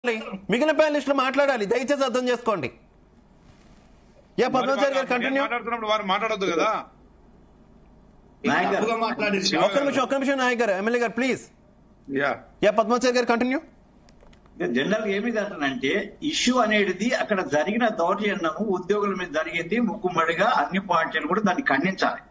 మిగిలిన ప్యానలిస్టులు మాట్లాడాలి దయచేసి అర్థం చేసుకోండి యా పద్మాచారి గారు నేను కంటిన్యూ మాట్లాడుతున్నప్పుడు వారు మాట్లాడొద్దు కదా నాయక్ గారు. తప్పుగా మాట్లాడేసి ఒక్క నిమిషం ఒక్క నిమిషం నాయక్ గారు ఎమ్మెల్యే గారు ప్లీజ్ యా యా పద్మాచారి గారు కంటిన్యూ జనరల్ గా ఏమి అంటానంటే ఇష్యూ అనేది అక్కడ జరిగిన దౌర్జన్యము ఉద్యోగుల మీద జరిగింది ముక్కుమ్మడిగా అన్ని పార్టీలు కూడా దాన్ని ఖండించాలి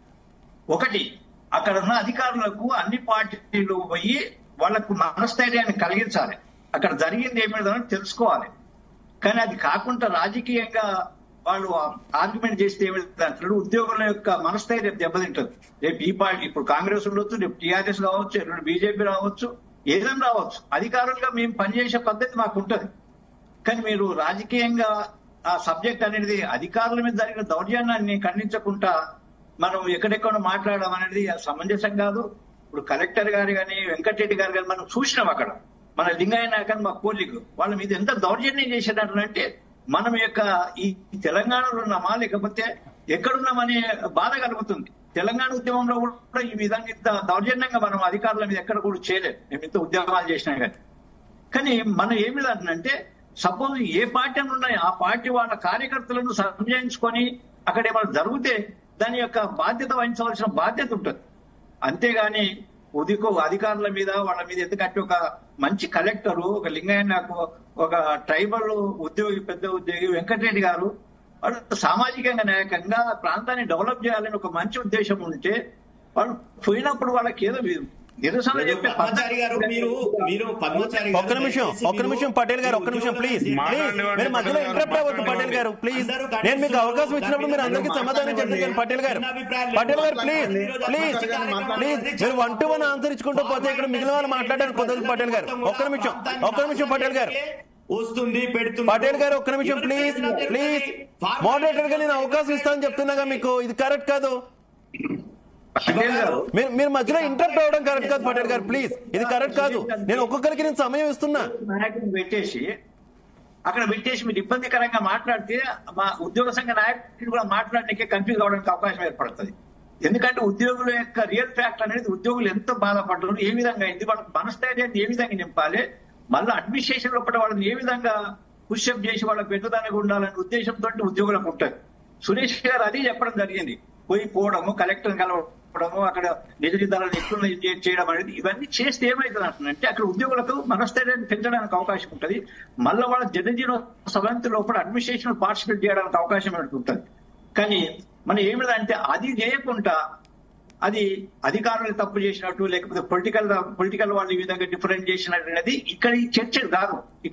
ఒకటి అక్కడ ఉన్న అధికారులకు అన్ని పార్టీలు పోయి వాళ్లకు మనస్థైర్యాన్ని కలిగించాలి అక్కడ జరిగింది ఏమిటని తెలుసుకోవాలి కానీ అది కాకుండా రాజకీయంగా వాళ్ళు ఆర్గ్యుమెంట్ చేస్తే ఏమిటంటారు ఉద్యోగుల యొక్క మనస్థైర్యం దెబ్బతింటుంది రేపు ఈ పార్టీ ఇప్పుడు కాంగ్రెస్ ఉండొచ్చు రేపు టీఆర్ఎస్ కావచ్చు ఎల్లుండి బీజేపీ రావచ్చు ఏదైనా రావచ్చు అధికారులుగా మేము పనిచేసే పద్ధతి మాకు ఉంటది కానీ మీరు రాజకీయంగా ఆ సబ్జెక్ట్ అనేది అధికారుల మీద జరిగిన దౌర్జన్యాన్ని ఖండించకుండా మనం ఎక్కడెక్కడ మాట్లాడడం అనేది సమంజసం కాదు ఇప్పుడు కలెక్టర్ గారు కానీ వెంకటరెడ్డి గారు కానీ మనం చూసినాం అక్కడ మన లింగయ్య నాయక్ అని మా కోలీగ్ వాళ్ళ మీద ఎంత దౌర్జన్యం చేసేటంటే మనం యొక్క ఈ తెలంగాణలో ఉన్నామా లేకపోతే ఎక్కడున్నామనే బాధ కలుగుతుంది తెలంగాణ ఉద్యమంలో కూడా ఈ విధంగా ఇంత దౌర్జన్యంగా మనం అధికారుల మీద ఎక్కడ కూడా చేయలేదు మేము ఇంత ఉద్యమాలు చేసినా కానీ కానీ మనం ఏమి అంటే సపోజ్ ఏ పార్టీ అని ఉన్నాయి ఆ పార్టీ వాళ్ళ కార్యకర్తలను సంజయించుకొని అక్కడ ఏమైనా జరిగితే దాని యొక్క బాధ్యత వహించవలసిన బాధ్యత ఉంటుంది అంతేగాని ఉదికో అధికారుల మీద వాళ్ళ మీద ఎందుకంటే ఒక మంచి కలెక్టరు ఒక లింగయ్య నాకు ఒక ట్రైబల్ ఉద్యోగి పెద్ద ఉద్యోగి వెంకటరెడ్డి గారు వాళ్ళు సామాజికంగా నాయకంగా ప్రాంతాన్ని డెవలప్ చేయాలని ఒక మంచి ఉద్దేశం ఉంటే వాళ్ళు పోయినప్పుడు వాళ్ళకి ఏదో నిరసన చెప్పే పద్మాచారి గారు మీరు మీరు పద్మాచారి గారు ఒక్క నిమిషం దయచేసి ఒక్క నిమిషం మీరు పటేల్ గారు ఒక్క నిమిషం ప్లీజ్ ప్లీజ్ మాట్లాడనివ్వండి, మీరు మధ్యలో పటేల్ గారు, ఇంటరప్ట్ అవ్వద్దు పటేల్ మాట్లాడనివ్వండి. గారు ప్లీజ్ అందరూ నేను మీకు ఖండిస్తున్నారు. అవకాశం ఇచ్చినప్పుడు మీరు అందరికీ దాని మీద సమాధానం చెప్పండి మాట్లాడండి. పటేల్ గారు చిన్న అభిప్రాయాలు పటేల్ గారు ప్లీజ్ మాట్లాడండి. ప్లీజ్ మాట్లాడండి. ప్లీజ్ మీరు వన్ టు వన్ ఆన్సర్ ఇచ్చుకుంటూ పోతే ఇక్కడ మిగిలిన వాళ్ళు మాట్లాడడానికి కుదరదు పటేల్ గారు ఒక్క నిమిషం ఒక్క నిమిషం పటేల్ గారు వస్తుంది పెడుతుంది పటేల్ గారు ఒక్క నిమిషం ప్లీజ్ ప్లీజ్ మోడరేటర్ గా నేను అవకాశం ఇస్తానని చెప్తున్నాగా మీకు ఇది కరెక్ట్ కాదు పటేల్ గారు మీరు మీరు మధ్యలో ఇంటరప్ట్ అవ్వడం కరెక్ట్ కాదు పటేల్ గారు ప్లీజ్ ఇది కరెక్ట్ కాదు నేను ఒక్కొక్కరికి నేను సమయం ఇస్తున్నా నాయకుడిని పెట్టేసి అక్కడ పెట్టేసి మీరు ఇబ్బందికరంగా మాట్లాడితే మా ఉద్యోగ సంఘ నాయకుడు కూడా మాట్లాడడానికి కన్ఫ్యూజ్ అవడానికి అవకాశం ఏర్పడుతుంది ఎందుకంటే ఉద్యోగుల యొక్క రియల్ ఫ్యాక్ట్ అనేది ఉద్యోగులు ఎంత బాధపడ్డారు ఏ విధంగా అయింది వాళ్ళ మనస్థైర్యాన్ని ఏ విధంగా నింపాలి మళ్ళీ అడ్మినిస్ట్రేషన్ లోపల వాళ్ళని ఏ విధంగా పుష్అప్ చేసి వాళ్ళకి పెద్దదానికి ఉండాలనే ఉద్దేశంతో ఉద్యోగులకు ఉంటుంది సురేష్ గారు అది చెప్పడం జరిగింది పోయి పోవడము కలెక్టర్ కలవడము అక్కడ నిజ నిర్ధారణ ఎట్లున్న చేయడం అనేది ఇవన్నీ చేస్తే ఏమవుతుంది అంటున్నారంటే అక్కడ ఉద్యోగులకు మనస్థైర్యాన్ని పెంచడానికి అవకాశం ఉంటుంది మళ్ళీ వాళ్ళ జనజీవన సవంతి లోపల అడ్మినిస్ట్రేషన్ పార్టిసిపేట్ చేయడానికి అవకాశం ఉంటుంది కానీ మనం ఏమిటంటే అది చేయకుండా అది అధికారులు తప్పు చేసినట్టు లేకపోతే పొలిటికల్ పొలిటికల్ వాళ్ళు ఈ విధంగా డిఫరెంట్ చేసినట్టు అనేది ఇక్కడ ఈ చర్చ కాదు